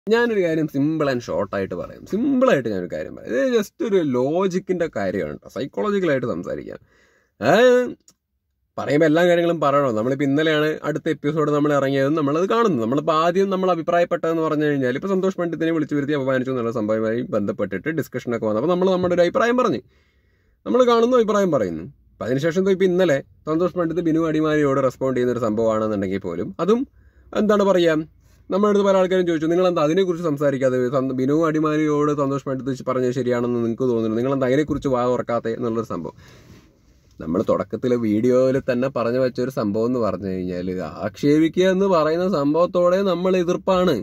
ഞാനൊരു കാര്യം simple and ഷോർട്ടായിട്ട് പറയാം സിമ്പിളായിട്ട് ഞാനൊരു കാര്യം പറയാം ഇത് ജസ്റ്റ് ഒരു ലോജിക്കിന്റെ കാര്യമാണ് കേട്ടോ സൈക്കോളജിക്കലായിട്ട് സംസാരിക്കാം അതായത് പറയുമ്പോൾ എല്ലാ കാര്യങ്ങളും പറയണോ നമ്മളിപ്പോൾ ഇന്നലെയാണ് അടുത്ത എപ്പിസോഡ് നമ്മൾ ഇറങ്ങിയതും നമ്മളത് കാണുന്നു നമ്മളിപ്പോൾ ആദ്യം നമ്മൾ അഭിപ്രായപ്പെട്ടതെന്ന് പറഞ്ഞു കഴിഞ്ഞാൽ ഇപ്പോൾ സന്തോഷ് പണ്ഡിത്തിനെ വിളിച്ചു വരുത്തി അപമാനിച്ചു എന്നുള്ള സംഭവവുമായി ബന്ധപ്പെട്ടിട്ട് ഡിസ്കഷനൊക്കെ വന്നപ്പോൾ നമ്മൾ നമ്മുടെ ഒരു അഭിപ്രായം പറഞ്ഞു നമ്മൾ കാണുന്നു അഭിപ്രായം പറയുന്നു അപ്പം അതിനുശേഷം ഇപ്പോൾ ഇന്നലെ സന്തോഷ് പണ്ഡിത്ത് ബിനു അടിമാലിയോട് റെസ്പോണ്ട് ചെയ്യുന്ന ഒരു സംഭവമാണെന്നുണ്ടെങ്കിൽ പോലും അതും എന്താണ് പറയുക നമ്മുടെ അടുത്ത് പല ആൾക്കാരും ചോദിച്ചു നിങ്ങൾ എന്താ അതിനെക്കുറിച്ച് സംസാരിക്കാതെ സന്ത- ബിനു അടിമാലിയോട് സന്തോഷ് പണ്ഡിത്ത് പറഞ്ഞത് ശരിയാണെന്ന് നിങ്ങൾക്ക് തോന്നുന്നു നിങ്ങൾ എന്താ അതിനെക്കുറിച്ച് വാ തുറക്കാത്തെ എന്നുള്ളൊരു സംഭവം നമ്മൾ തുടക്കത്തിലെ വീഡിയോയിൽ തന്നെ പറഞ്ഞു വെച്ച ഒരു സംഭവം എന്ന് പറഞ്ഞു കഴിഞ്ഞാൽ ആക്ഷേപിക്കുക എന്ന് പറയുന്ന സംഭവത്തോടെ നമ്മൾ എതിർപ്പാണ്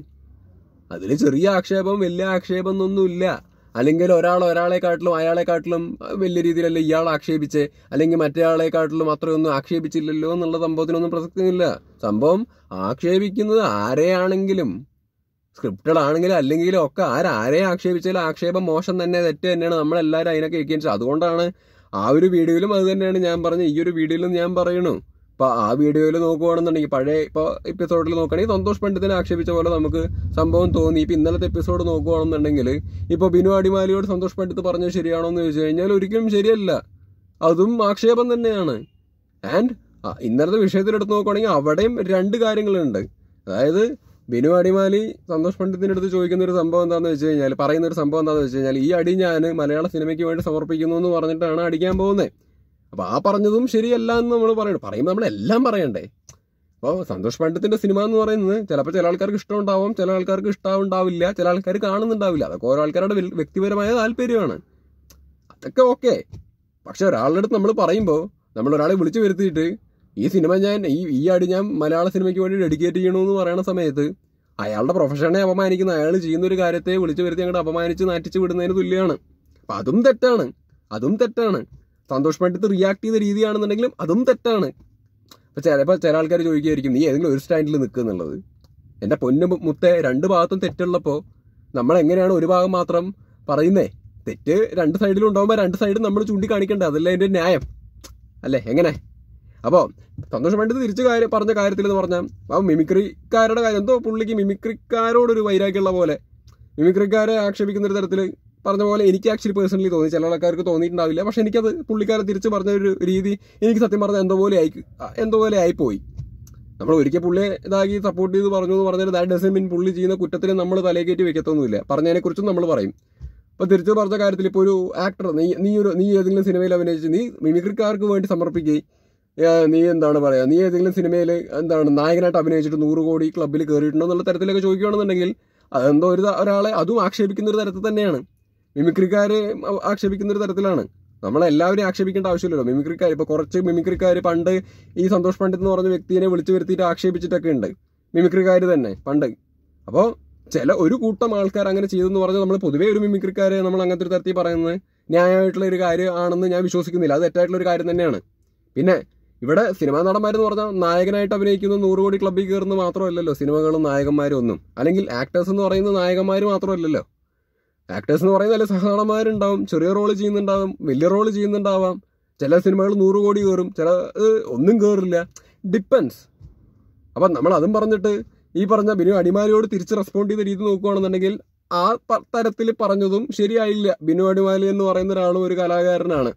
അതിൽ ചെറിയ ആക്ഷേപം വലിയ ആക്ഷേപം എന്നൊന്നുമില്ല അല്ലെങ്കിൽ ഒരാൾ ഒരാളെക്കാട്ടിലും അയാളെക്കാട്ടിലും വലിയ രീതിയിലല്ല ഇയാൾ ആക്ഷേപിച്ച് അല്ലെങ്കിൽ മറ്റേയാളെക്കാട്ടിലും അത്രയൊന്നും ആക്ഷേപിച്ചില്ലല്ലോ എന്നുള്ള സംഭവത്തിനൊന്നും പ്രസക്തിയില്ല സംഭവം ആക്ഷേപിക്കുന്നത് ആരെയാണെങ്കിലും സ്ക്രിപ്റ്റഡ് ആണെങ്കിലും അല്ലെങ്കിലും ഒക്കെ ആരാരെ ആക്ഷേപിച്ചാലും ആക്ഷേപം മോശം തന്നെ തെറ്റ് തന്നെയാണ് നമ്മളെല്ലാവരും അതിനൊക്കെ ഏകീകരിച്ചത് അതുകൊണ്ടാണ് ആ ഒരു വീഡിയോയിലും അത് തന്നെയാണ് ഞാൻ പറഞ്ഞത് ഈ ഒരു വീഡിയോയിലും ഞാൻ പറയണു ഇപ്പൊ ആ വീഡിയോയിൽ നോക്കുവാണെന്നുണ്ടെങ്കിൽ പഴയ ഇപ്പൊ എപ്പിസോഡിൽ നോക്കുകയാണെങ്കിൽ സന്തോഷ് പണ്ഡിത്തിനെ ആക്ഷേപിച്ച പോലെ നമുക്ക് സംഭവം തോന്നി ഇപ്പൊ ഇന്നലത്തെ എപ്പിസോഡ് നോക്കുവാണെന്നുണ്ടെങ്കിൽ ഇപ്പൊ ബിനു അടിമാലിയോട് സന്തോഷ് പണ്ഡിത്ത് പറഞ്ഞത് ശരിയാണോ എന്ന് ചോദിച്ചു കഴിഞ്ഞാൽ ഒരിക്കലും ശരിയല്ല അതും ആക്ഷേപം തന്നെയാണ് ആൻഡ് ഇന്നലത്തെ വിഷയത്തിലെടുത്ത് നോക്കുവാണെങ്കിൽ അവിടെയും രണ്ട് കാര്യങ്ങളുണ്ട് അതായത് ബിനു അടിമാലി സന്തോഷ് പണ്ഡിത്തിന്റെ അടുത്ത് ചോദിക്കുന്ന ഒരു സംഭവം എന്താണെന്ന് വെച്ച് കഴിഞ്ഞാൽ പറയുന്ന ഒരു സംഭവം എന്താണെന്ന് വെച്ച് കഴിഞ്ഞാൽ ഈ അടി ഞാൻ മലയാള സിനിമയ്ക്ക് വേണ്ടി സമർപ്പിക്കുന്നു എന്ന് പറഞ്ഞിട്ടാണ് അടിക്കാൻ പോകുന്നത് അപ്പൊ ആ പറഞ്ഞതും ശരിയല്ല എന്ന് നമ്മൾ പറയണം പറയുമ്പോൾ നമ്മൾ എല്ലാം പറയണ്ടേ അപ്പോൾ സന്തോഷ് പണ്ഡിത്തിന്റെ സിനിമ എന്ന് പറയുന്നത് ചിലപ്പോൾ ചില ആൾക്കാർക്ക് ഇഷ്ടമുണ്ടാവും ചില ആൾക്കാർക്ക് ഇഷ്ടമുണ്ടാവില്ല ചില ആൾക്കാർ കാണുന്നുണ്ടാവില്ല അതൊക്കെ ഓരോ ആൾക്കാരുടെ വ്യൽ- വ്യക്തിപരമായ താല്പര്യമാണ് അതൊക്കെ ഓക്കെ പക്ഷെ ഒരാളുടെ അടുത്ത് നമ്മൾ പറയുമ്പോൾ നമ്മൾ ഒരാളെ വിളിച്ചു വരുത്തിയിട്ട് ഈ സിനിമ ഞാൻ ഈ ഈ അടി ഞാൻ മലയാള സിനിമയ്ക്ക് വേണ്ടി ഡെഡിക്കേറ്റ് ചെയ്യണമെന്ന് പറയുന്ന സമയത്ത് അയാളുടെ പ്രൊഫഷനെ അപമാനിക്കുന്ന അയാൾ ചെയ്യുന്ന ഒരു കാര്യത്തെ വിളിച്ചു വരുത്തി അങ്ങോട്ട് അപമാനിച്ച് നാറ്റിച്ച് വിടുന്നതിന് തുല്യമാണ് അപ്പം അതും തെറ്റാണ് അതും തെറ്റാണ് സന്തോഷ് പണ്ഡിത്ത് റിയാക്ട് ചെയ്ത രീതിയാണെന്നുണ്ടെങ്കിലും അതും തെറ്റാണ് അപ്പൊ ചിലപ്പോൾ ചില ആൾക്കാർ ചോദിക്കുകയായിരിക്കും നീ ഏതെങ്കിലും ഒരു സ്റ്റാൻഡിൽ നിൽക്കുക എന്നുള്ളത് എന്റെ പൊന്നു മു- മുത്തെ രണ്ട് ഭാഗത്തും തെറ്റുള്ളപ്പോൾ നമ്മൾ എങ്ങനെയാണ് ഒരു ഭാഗം മാത്രം പറയുന്നേ തെറ്റ് രണ്ട് സൈഡിലും ഉണ്ടാകുമ്പോൾ രണ്ട് സൈഡും നമ്മൾ ചൂണ്ടിക്കാണിക്കണ്ടേ അതല്ലേ അതിന്റെ ന്യായം അല്ലേ എങ്ങനെ അപ്പോൾ സന്തോഷ് പണ്ഡിത് തിരിച്ചു കാര്യം പറഞ്ഞ കാര്യത്തിൽ എന്ന് പറഞ്ഞാൽ ആ മിമിക്രിക്കാരുടെ കാര്യം എന്തോ പുള്ളിക്ക് മിമിക്രിക്കാരോടൊരു വൈരാഗ്യമുള്ള പോലെ മിമിക്രിക്കാരെ ആക്ഷേപിക്കുന്ന ഒരു തരത്തിൽ പറഞ്ഞ പോലെ എനിക്ക് ആക്ച്വലി പേഴ്സണലി തോന്നി ചില ആൾക്കാർക്ക് തോന്നിയിട്ടുണ്ടാവില്ല പക്ഷെ എനിക്കത് പുള്ളിക്കാരെ തിരിച്ച് പറഞ്ഞ ഒരു രീതി എനിക്ക് സത്യം പറഞ്ഞാൽ എന്തോ പോലെ ആയി എന്തോ പോലെ ആയിപ്പോയി നമ്മൾ ഒരിക്കൽ പുള്ളിയെ ഇതാക്കി സപ്പോർട്ട് ചെയ്ത് പറഞ്ഞു എന്ന് പറഞ്ഞാൽ ദാറ്റ് ഡസൻ മീൻ പുള്ളി ചെയ്യുന്ന കുറ്റത്തിന് നമ്മൾ തലയേക്കേറ്റി വെക്കത്തൊന്നുമില്ല പറഞ്ഞതിനെ കുറിച്ചും നമ്മൾ പറയും അപ്പൊ തിരിച്ചു പറഞ്ഞ കാര്യത്തിൽ ഇപ്പോൾ ഒരു ആക്ടർ നീ നീ ഒരു നീ ഏതെങ്കിലും സിനിമയിൽ അഭിനയിച്ച് നീ മിമിക്രിക്കാർക്ക് വേണ്ടി സമർപ്പിക്കുകയും ഏഹ് നീ എന്താണ് പറയാ നീ ഏതെങ്കിലും സിനിമയിൽ എന്താണ് നായകനായിട്ട് അഭിനയിച്ചിട്ട് നൂറ് കോടി ക്ലബ്ബിൽ കയറിയിട്ടുണ്ടോ എന്നുള്ള തരത്തിലൊക്കെ ചോദിക്കുകയാണെന്നുണ്ടെങ്കിൽ അതെന്തോ ഒരു ത- ഒരാളെ അതും ആക്ഷേപിക്കുന്ന ഒരു തരത്തിൽ തന്നെയാണ് മിമിക്രിക്കാരെ ആക്ഷേപിക്കുന്ന ഒരു തരത്തിലാണ് നമ്മളെല്ലാവരെയും ആക്ഷേപിക്കേണ്ട ആവശ്യമില്ലല്ലോ മിമിക്രിക്കാർ ഇപ്പൊ കുറച്ച് മിമിക്രിക്കാർ പണ്ട് ഈ സന്തോഷ് പണ്ഡിറ്റ് എന്ന് പറഞ്ഞ വ്യക്തിയെ വിളിച്ചു വരുത്തിയിട്ട് ആക്ഷേപിച്ചിട്ടൊക്കെ ഉണ്ട് മിമിക്രിക്കാർ തന്നെ പണ്ട് അപ്പോൾ ചില ഒരു കൂട്ടം ആൾക്കാർ അങ്ങനെ ചെയ്തെന്ന് പറഞ്ഞാൽ നമ്മൾ പൊതുവേ ഒരു മിമിക്രിക്കാരെ നമ്മൾ അങ്ങനത്തെ ഒരു തരത്തിൽ പറയുന്നത് ന്യായമായിട്ടുള്ള ഒരു കാര്യം ആണെന്ന് ഞാൻ വിശ്വസിക്കുന്നില്ല അത് തെറ്റായിട്ടുള്ള ഒരു കാര്യം തന്നെയാണ് പിന്നെ ഇവിടെ സിനിമാ നടന്മാരെന്ന് പറഞ്ഞാൽ നായകനായിട്ട് അഭിനയിക്കുന്ന നൂറ് കോടി ക്ലബ്ബിൽ കയറുന്ന മാത്രമല്ലല്ലോ സിനിമകളും നായകന്മാരും ഒന്നും അല്ലെങ്കിൽ ആക്ടേഴ്സ് എന്ന് പറയുന്നത് നായകന്മാർ മാത്രമല്ലല്ലോ ആക്ടേഴ്സ് എന്ന് പറയുന്നത് അല്ലെ സഹനടന്മാരുണ്ടാവും ചെറിയ റോള് ചെയ്യുന്നുണ്ടാവും വലിയ റോള് ചെയ്യുന്നുണ്ടാവാം ചില സിനിമകൾ നൂറ് കോടി കയറും ചില ഏഹ്, ഒന്നും കയറില്ല ഡിപ്പെൻസ് അപ്പം നമ്മൾ അതും പറഞ്ഞിട്ട് ഈ പറഞ്ഞ ബിനു അടിമാലിയോട് തിരിച്ച് റെസ്പോണ്ട് ചെയ്ത രീതി നോക്കുകയാണെന്നുണ്ടെങ്കിൽ ആ പ- തരത്തിൽ പറഞ്ഞതും ശരിയായില്ല ബിനു അടിമാലി എന്ന് പറയുന്ന ഒരാളും ഒരു കലാകാരനാണ്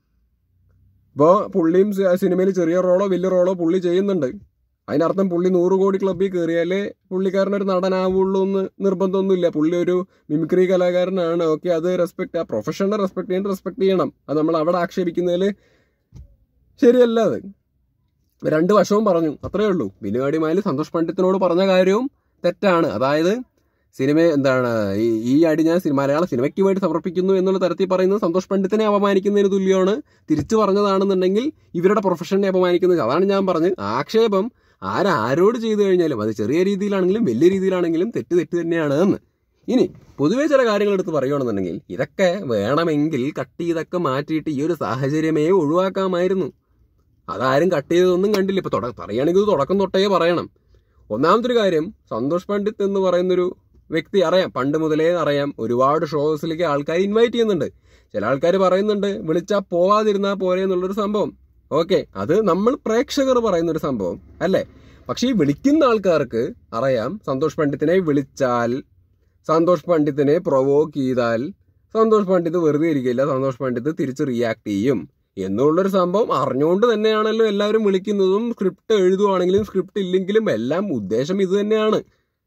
ഇപ്പോൾ പുള്ളിയും സി- സിനിമയിൽ ചെറിയ റോളോ വലിയ റോളോ പുള്ളി ചെയ്യുന്നുണ്ട് അതിനർത്ഥം പുള്ളി നൂറ് കോടി ക്ലബ്ബിൽ കയറിയാലേ പുള്ളിക്കാരനൊരു നടനാവുള്ളൂ എന്ന് നിർബന്ധമൊന്നുമില്ല പുള്ളി ഒരു മിമിക്രി കലാകാരനാണ് ഓക്കെ അത് റെസ്പെക്ട് ആ പ്രൊഫഷനെ റെസ്പെക്ട് ചെയ്യേണ്ട റെസ്പെക്ട് ചെയ്യണം അത് നമ്മൾ അവിടെ ആക്ഷേപിക്കുന്നതിൽ ശരിയല്ല അത് രണ്ട് വശവും പറഞ്ഞു അത്രേ ഉള്ളൂ ബിനുവാടിമാലി സന്തോഷ് പണ്ഡിത്തിനോട് പറഞ്ഞ കാര്യവും തെറ്റാണ് അതായത് സിനിമ എന്താണ് ഈ ഈ അടി ഞാൻ സിനിമ മലയാള സിനിമയ്ക്ക് വേണ്ടി സമർപ്പിക്കുന്നു എന്നുള്ള തരത്തിൽ പറയുന്നത് സന്തോഷ് പണ്ഡിത്തിനെ അപമാനിക്കുന്നതിന് തുല്യമാണ് തിരിച്ചു പറഞ്ഞതാണെന്നുണ്ടെങ്കിൽ ഇവരുടെ പ്രൊഫഷനെ അപമാനിക്കുന്നത് അതാണ് ഞാൻ പറഞ്ഞത് ആക്ഷേപം ആരാരോട് ചെയ്തു കഴിഞ്ഞാലും അത് ചെറിയ രീതിയിലാണെങ്കിലും വലിയ രീതിയിലാണെങ്കിലും തെറ്റ് തെറ്റ് തന്നെയാണ് എന്ന് ഇനി പൊതുവേ ചില കാര്യങ്ങൾ എടുത്ത് പറയുകയാണെന്നുണ്ടെങ്കിൽ ഇതൊക്കെ വേണമെങ്കിൽ കട്ട് ചെയ്തൊക്കെ മാറ്റിയിട്ട് ഈ ഒരു സാഹചര്യമേ ഒഴിവാക്കാമായിരുന്നു അതാരും കട്ട് ചെയ്തതൊന്നും കണ്ടില്ല ഇപ്പൊ തുട പറയുകയാണെങ്കിൽ ഇത് തുടക്കം തൊട്ടേ പറയണം ഒന്നാമത്തെ ഒരു കാര്യം സന്തോഷ് പണ്ഡിറ്റ് എന്ന് പറയുന്നൊരു വ്യക്തി അറിയാം പണ്ട് മുതലേ അറിയാം ഒരുപാട് ഷോസിലേക്ക് ആൾക്കാർ ഇൻവൈറ്റ് ചെയ്യുന്നുണ്ട് ചില ആൾക്കാർ പറയുന്നുണ്ട് വിളിച്ചാൽ പോവാതിരുന്നാൽ പോരെ എന്നുള്ളൊരു സംഭവം ഓക്കെ അത് നമ്മൾ പ്രേക്ഷകർ പറയുന്ന ഒരു സംഭവം അല്ലേ പക്ഷേ ഈ വിളിക്കുന്ന ആൾക്കാർക്ക് അറിയാം സന്തോഷ് പണ്ഡിത്തിനെ വിളിച്ചാൽ സന്തോഷ് പണ്ഡിത്തിനെ പ്രൊവോക്ക് ചെയ്താൽ സന്തോഷ് പണ്ഡിത്ത് വെറുതെ ഇരിക്കില്ല സന്തോഷ് പണ്ഡിത്ത് തിരിച്ച് റിയാക്ട് ചെയ്യും എന്നുള്ളൊരു സംഭവം അറിഞ്ഞുകൊണ്ട് തന്നെയാണല്ലോ എല്ലാവരും വിളിക്കുന്നതും സ്ക്രിപ്റ്റ് എഴുതുവാണെങ്കിലും സ്ക്രിപ്റ്റ് ഇല്ലെങ്കിലും എല്ലാം ഉദ്ദേശം ഇത് തന്നെയാണ്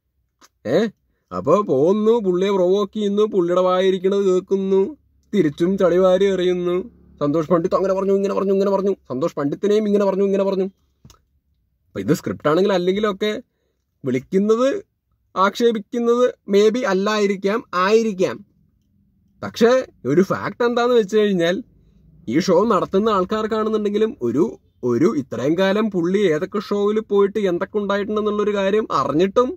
ഏ അപ്പോൾ പോകുന്നു പുള്ളിയെ പ്രൊവോക്ക് ചെയ്യുന്നു പുള്ളിയുടെ വായിരിക്കണത് കേൾക്കുന്നു തിരിച്ചും ചളിവാരി എറിയുന്നു സന്തോഷ് പണ്ഡിത്ത് അങ്ങനെ പറഞ്ഞു ഇങ്ങനെ പറഞ്ഞു ഇങ്ങനെ പറഞ്ഞു സന്തോഷ് പണ്ഡിത്തിനെയും ഇങ്ങനെ പറഞ്ഞു ഇങ്ങനെ പറഞ്ഞു അപ്പൊ ഇത് സ്ക്രിപ്റ്റ് ആണെങ്കിൽ അല്ലെങ്കിലും ഒക്കെ വിളിക്കുന്നത് ആക്ഷേപിക്കുന്നത് മേ ബി അല്ലായിരിക്കാം ആയിരിക്കാം പക്ഷേ ഒരു ഫാക്ട് എന്താന്ന് വെച്ച് കഴിഞ്ഞാൽ ഈ ഷോ നടത്തുന്ന ആൾക്കാർക്കാണെന്നുണ്ടെങ്കിലും ഒരു ഒരു ഇത്രയും കാലം പുള്ളി ഏതൊക്കെ ഷോയിൽ പോയിട്ട് എന്തൊക്കെ ഉണ്ടായിട്ടുണ്ടെന്നുള്ളൊരു കാര്യം അറിഞ്ഞിട്ടും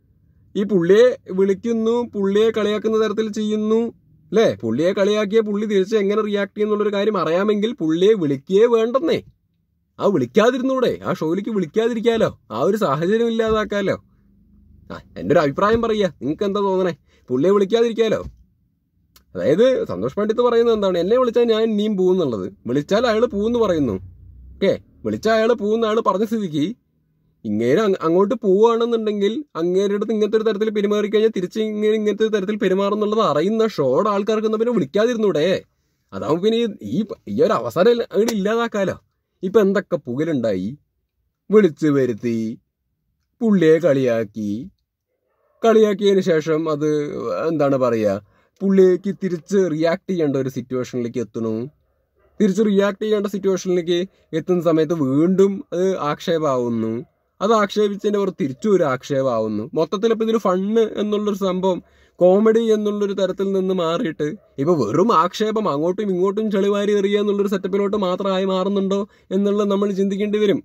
ഈ പുള്ളിയെ വിളിക്കുന്നു പുള്ളിയെ കളിയാക്കുന്ന തരത്തിൽ ചെയ്യുന്നു അല്ലേ പുള്ളിയെ കളിയാക്കിയ പുള്ളി തിരിച്ച് എങ്ങനെ റിയാക്ട് ചെയ്യുന്നുള്ളൊരു കാര്യം അറിയാമെങ്കിൽ പുള്ളിയെ വിളിക്കുകയേ വേണ്ടെന്നേ ആ വിളിക്കാതിരുന്നൂടെ ആ ഷോയിലേക്ക് വിളിക്കാതിരിക്കാലോ ആ ഒരു സാഹചര്യം ഇല്ലാതാക്കാലോ ആ എൻ്റെ ഒരു അഭിപ്രായം പറയുക നിങ്ങൾക്ക് എന്താ തോന്നണേ പുള്ളിയെ വിളിക്കാതിരിക്കാലോ അതായത് സന്തോഷ് പണ്ഡിത്ത് പറയുന്നത് എന്താണ് എന്നെ വിളിച്ചാൽ ഞാൻ ഇനിയും പോകുന്നുള്ളത് വിളിച്ചാൽ അയാൾ പോകുന്നു പറയുന്നു ഓക്കെ വിളിച്ചാൽ അയാൾ പോകുന്ന അയാൾ പറഞ്ഞ സ്ഥിതിക്ക് ഇങ്ങനെ അങ്ങ് അങ്ങോട്ട് പോവുകയാണെന്നുണ്ടെങ്കിൽ അങ്ങേരുടെ അടുത്ത് ഇങ്ങനത്തെ ഒരു തരത്തിൽ പെരുമാറി കഴിഞ്ഞാൽ തിരിച്ച് ഇങ്ങനെ ഇങ്ങനത്തെ ഒരു തരത്തിൽ പെരുമാറുന്നുള്ളത് അറിയുന്ന ഷോയുടെ ആൾക്കാർക്ക് എന്നാ പിന്നെ വിളിക്കാതിരുന്നൂടെ അതാവുമ്പോ പിന്നെ ഈ- ഈ ഈ ഒരു അവസരം ഇല്ല- അങ്ങട് ഇല്ലാതാക്കാലോ ഇപ്പൊ എന്തൊക്കെ പുകലുണ്ടായി വിളിച്ചു വരുത്തി പുള്ളിയെ കളിയാക്കി കളിയാക്കിയതിന് ശേഷം അത് എന്താണ് പറയുക പുള്ളിക്ക് തിരിച്ച് റിയാക്ട് ചെയ്യേണ്ട ഒരു സിറ്റുവേഷനിലേക്ക് എത്തണു തിരിച്ച് റിയാക്ട് ചെയ്യേണ്ട സിറ്റുവേഷനിലേക്ക് എത്തുന്ന സമയത്ത് വീണ്ടും അത് ആക്ഷേപമാവുന്നു അത് ആക്ഷേപിച്ചതിന്റെ പുറത്ത് തിരിച്ചും ഒരു ആക്ഷേപമാവുന്നു മൊത്തത്തിൽ ഇപ്പൊ ഇതൊരു ഫണ്ണ് എന്നുള്ളൊരു സംഭവം കോമഡി എന്നുള്ളൊരു തരത്തിൽ നിന്ന് മാറിയിട്ട് ഇപ്പൊ വെറും ആക്ഷേപം അങ്ങോട്ടും ഇങ്ങോട്ടും ചെളിവാരി എറിയുക എന്നുള്ളൊരു സെറ്റപ്പിലോട്ട് മാത്രമായി മാറുന്നുണ്ടോ എന്നുള്ളത് നമ്മൾ ചിന്തിക്കേണ്ടി വരും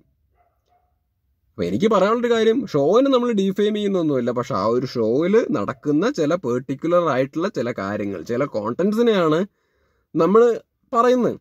അപ്പൊ എനിക്ക് പറയാനുള്ളൊരു കാര്യം ഷോയിനെ നമ്മൾ ഡിഫെയിം ചെയ്യുന്നൊന്നുമില്ല പക്ഷെ ആ ഒരു ഷോയിൽ നടക്കുന്ന ചില പെർട്ടിക്കുലർ ആയിട്ടുള്ള ചില കാര്യങ്ങൾ ചില കോണ്ടന്റ്സിനെയാണ് നമ്മൾ പറയുന്നത്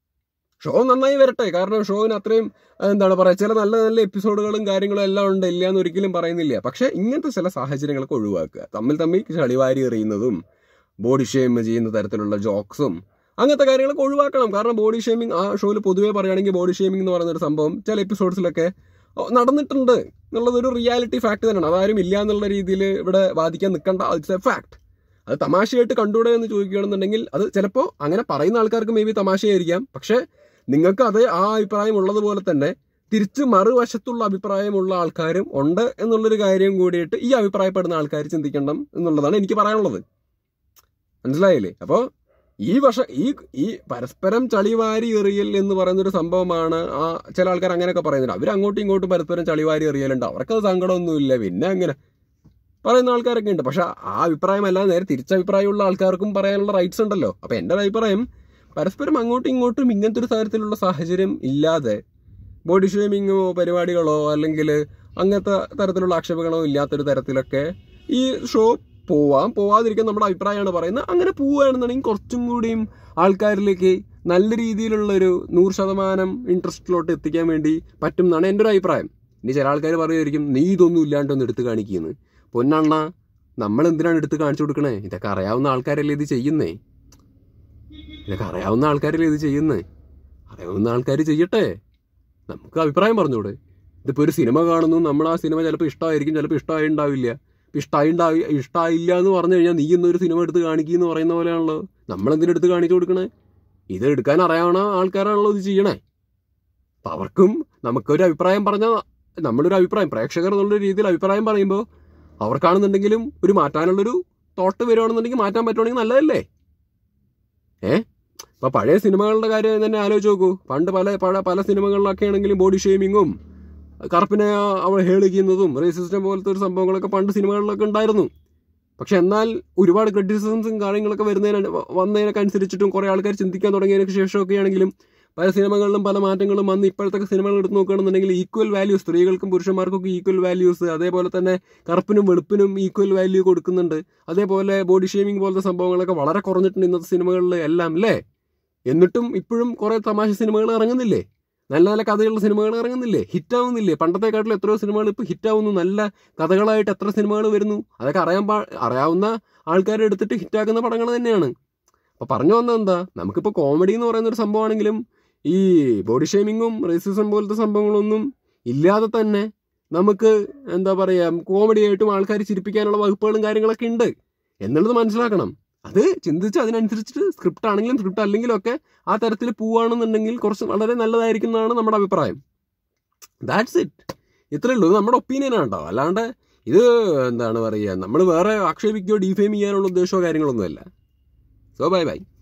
ഷോ നന്നായി വരട്ടെ കാരണം ഷോവിന് അത്രയും എന്താണ് പറയുക ചില നല്ല നല്ല എപ്പിസോഡുകളും കാര്യങ്ങളും എല്ലാം ഉണ്ട് ഇല്ല എന്ന് ഒരിക്കലും പറയുന്നില്ല പക്ഷെ ഇങ്ങനത്തെ ചില സാഹചര്യങ്ങളൊക്കെ ഒഴിവാക്കുക തമ്മിൽ തമ്മിൽ ചളിവാരി എറിയുന്നതും ബോഡി ഷെയിം ചെയ്യുന്ന തരത്തിലുള്ള ജോക്സും അങ്ങനത്തെ കാര്യങ്ങളൊക്കെ ഒഴിവാക്കണം കാരണം ബോഡി ഷെയിമിങ് ആ ഷോയിൽ പൊതുവേ പറയുകയാണെങ്കിൽ ബോഡി ഷെയിമിംഗ് എന്ന് പറയുന്ന ഒരു സംഭവം ചില എപ്പിസോഡ്സിലൊക്കെ ഓ, നടന്നിട്ടുണ്ട് എന്നുള്ളതൊരു റിയാലിറ്റി ഫാക്ട് തന്നെയാണ് അതാരും ഇല്ല എന്നുള്ള രീതിയിൽ ഇവിടെ വാദിക്കാൻ നിൽക്കേണ്ട ഇറ്റ്സ് എ ഫാക്ട് അത് തമാശയായിട്ട് കണ്ടുകൂടെ എന്ന് ചോദിക്കുകയാണെന്നുണ്ടെങ്കിൽ അത് ചിലപ്പോൾ അങ്ങനെ പറയുന്ന ആൾക്കാർക്ക് മേ ബി തമാശയായിരിക്കാം പക്ഷെ നിങ്ങൾക്ക് അതേ ആ അഭിപ്രായം ഉള്ളതുപോലെ തന്നെ തിരിച്ച് മറുവശത്തുള്ള അഭിപ്രായമുള്ള ആൾക്കാരും ഉണ്ട് എന്നുള്ളൊരു കാര്യം കൂടിയിട്ട് ഈ അഭിപ്രായപ്പെടുന്ന ആൾക്കാർ ചിന്തിക്കണം എന്നുള്ളതാണ് എനിക്ക് പറയാനുള്ളത് മനസ്സിലായില്ലേ അപ്പോൾ ഈ വർഷ ഈ ഈ പരസ്പരം ചളിവാരി എറിയൽ എന്ന് പറയുന്ന ഒരു സംഭവമാണ് ആ ചില ആൾക്കാർ അങ്ങനെയൊക്കെ പറയുന്നുണ്ട് അവർ അങ്ങോട്ടും ഇങ്ങോട്ടും പരസ്പരം ചളിവാരി എറിയലുണ്ട് അവർക്കത് സങ്കടമൊന്നുമില്ല പിന്നെ അങ്ങനെ പറയുന്ന ആൾക്കാരൊക്കെ ഉണ്ട് പക്ഷെ ആ അഭിപ്രായം അല്ലാതെ നേരെ തിരിച്ചഭിപ്രായമുള്ള ആൾക്കാർക്കും പറയാനുള്ള റൈറ്റ്സ് ഉണ്ടല്ലോ അപ്പൊ എൻ്റെ ഒരു അഭിപ്രായം പരസ്പരം അങ്ങോട്ടും ഇങ്ങോട്ടും ഇങ്ങനത്തെ ഒരു തരത്തിലുള്ള സാഹചര്യം ഇല്ലാതെ ബോഡി ഷേമിങ്ങോ പരിപാടികളോ അല്ലെങ്കിൽ അങ്ങനത്തെ തരത്തിലുള്ള ആക്ഷേപങ്ങളോ ഇല്ലാത്തൊരു തരത്തിലൊക്കെ ഈ ഷോ പോവാം പോവാതിരിക്കാൻ നമ്മുടെ അഭിപ്രായമാണ് പറയുന്നത് അങ്ങനെ പോവുകയാണെന്നുണ്ടെങ്കിൽ കുറച്ചും കൂടിയും ആൾക്കാരിലേക്ക് നല്ല രീതിയിലുള്ള ഒരു നൂറ് ശതമാനം ഇൻട്രസ്റ്റിലോട്ട് എത്തിക്കാൻ വേണ്ടി പറ്റും എന്നാണ് എൻ്റെ ഒരു അഭിപ്രായം ഇനി ചില ആൾക്കാർ പറയുമായിരിക്കും നീ ഇതൊന്നും ഇല്ലാണ്ടൊന്ന് എടുത്ത് കാണിക്കുന്നു പൊന്നണ്ണ നമ്മൾ എന്തിനാണ് എടുത്ത് കാണിച്ചു കൊടുക്കണേ ഇതൊക്കെ അറിയാവുന്ന ആൾക്കാരല്ലേ ഇത് ചെയ്യുന്നേ ഇതൊക്കെ അറിയാവുന്ന ആൾക്കാരല്ലേ ഇത് ചെയ്യുന്നേ അറിയാവുന്ന ആൾക്കാർ ചെയ്യട്ടെ നമുക്ക് അഭിപ്രായം പറഞ്ഞൂടെ ഇതിപ്പോൾ ഒരു സിനിമ കാണുന്നു നമ്മൾ ആ സിനിമ ചിലപ്പോൾ ഇഷ്ടമായിരിക്കും ചിലപ്പോൾ ഇഷ്ടമായി ഉണ്ടാവില്ല ഇഷ്ടമായി ഉണ്ടാവി ഇഷ്ടമായില്ല എന്ന് പറഞ്ഞു കഴിഞ്ഞാൽ നീ ഇന്നൊരു സിനിമ എടുത്ത് കാണിക്കുന്ന പറയുന്ന പോലെയാണല്ലോ നമ്മൾ എന്തിനെടുത്ത് കാണിച്ചു കൊടുക്കണേ ഇത് എടുക്കാൻ അറിയാവണ ആൾക്കാരാണല്ലോ ഇത് ചെയ്യണേ അപ്പം അവർക്കും നമുക്കൊരു അഭിപ്രായം പറഞ്ഞാൽ നമ്മളൊരു അഭിപ്രായം പ്രേക്ഷകർ എന്നുള്ള രീതിയിൽ അഭിപ്രായം പറയുമ്പോൾ അവർക്കാണെന്നുണ്ടെങ്കിലും ഒരു മാറ്റാനുള്ളൊരു തോട്ട് വരുവാണെന്നുണ്ടെങ്കിൽ മാറ്റാൻ പറ്റുവാണെങ്കിൽ നല്ലതല്ലേ ഏ ഇപ്പൊ പഴയ സിനിമകളുടെ കാര്യം തന്നെ ആലോചിച്ച് നോക്കൂ പണ്ട് പല പഴ പല സിനിമകളിലൊക്കെ ആണെങ്കിലും ബോഡി ഷെയ്മിങ്ങും കറുപ്പിനെ അവൾ ഹേളിക്കുന്നതും റേസിസ്റ്റം പോലത്തെ ഒരു സംഭവങ്ങളൊക്കെ പണ്ട് സിനിമകളിലൊക്കെ ഉണ്ടായിരുന്നു പക്ഷെ എന്നാൽ ഒരുപാട് ക്രിറ്റിസിസംസും കാര്യങ്ങളൊക്കെ വരുന്നതിന് വന്നതിനൊക്കെ അനുസരിച്ചിട്ടും കുറേ ആൾക്കാർ ചിന്തിക്കാൻ തുടങ്ങിയതിനു ശേഷമൊക്കെ ആണെങ്കിലും പല സിനിമകളിലും പല മാറ്റങ്ങളും വന്ന് ഇപ്പോഴത്തെ സിനിമകൾ എടുത്ത് നോക്കുകയാണെന്നുണ്ടെങ്കിൽ ഈക്വൽ വാല്യൂ സ്ത്രീകൾക്കും പുരുഷന്മാർക്കൊക്കെ ഈക്വൽ വാല്യൂസ് അതേപോലെ തന്നെ കറുപ്പിനും വെളുപ്പിനും ഈക്വൽ വാല്യൂ കൊടുക്കുന്നുണ്ട് അതേപോലെ ബോഡി ഷേമിംഗ് പോലത്തെ സംഭവങ്ങളൊക്കെ വളരെ കുറഞ്ഞിട്ടുണ്ട് ഇന്നത്തെ സിനിമകളിൽ എല്ലാം അല്ലേ എന്നിട്ടും ഇപ്പോഴും കുറേ തമാശ സിനിമകൾ ഇറങ്ങുന്നില്ലേ നല്ല നല്ല കഥകളുള്ള സിനിമകൾ ഇറങ്ങുന്നില്ലേ ഹിറ്റാവുന്നില്ലേ പണ്ടത്തെക്കാട്ടിലും എത്രയോ സിനിമകൾ ഇപ്പോൾ ഹിറ്റാവുന്നു നല്ല കഥകളായിട്ട് എത്ര സിനിമകൾ വരുന്നു അതൊക്കെ അറിയാൻ പാ അറിയാവുന്ന ആൾക്കാരെ എടുത്തിട്ട് ഹിറ്റാക്കുന്ന പടങ്ങൾ തന്നെയാണ് അപ്പോൾ പറഞ്ഞു വന്നത് എന്താ നമുക്കിപ്പോൾ കോമഡി എന്ന് പറയുന്ന ഒരു സംഭവമാണെങ്കിലും ഈ ബോഡി ഷേമിങ്ങും റേസിസം പോലത്തെ സംഭവങ്ങളൊന്നും ഇല്ലാതെ തന്നെ നമുക്ക് എന്താ പറയുക കോമഡി ആയിട്ടും ആൾക്കാർ ചിരിപ്പിക്കാനുള്ള വകുപ്പുകളും കാര്യങ്ങളൊക്കെ ഉണ്ട് എന്നുള്ളത് മനസ്സിലാക്കണം അത് ചിന്തിച്ച് അതിനനുസരിച്ചിട്ട് സ്ക്രിപ്റ്റ് ആണെങ്കിലും സ്ക്രിപ്റ്റ് അല്ലെങ്കിലും ഒക്കെ ആ തരത്തിൽ പോവുകയാണെന്നുണ്ടെങ്കിൽ കുറച്ച് വളരെ നല്ലതായിരിക്കും എന്നാണ് നമ്മുടെ അഭിപ്രായം ദാറ്റ്സ് ഇറ്റ് ഇത്രയേ ഉള്ളൂ ഇത് നമ്മുടെ ഒപ്പീനിയൻ ആണ് കേട്ടോ അല്ലാണ്ട് ഇത് എന്താണ് പറയുക നമ്മൾ വേറെ ആക്ഷേപിക്കുകയോ ഡിഫെയിം ചെയ്യാനുള്ള ഉദ്ദേശമോ കാര്യങ്ങളൊന്നുമല്ല സോ ബൈ ബൈ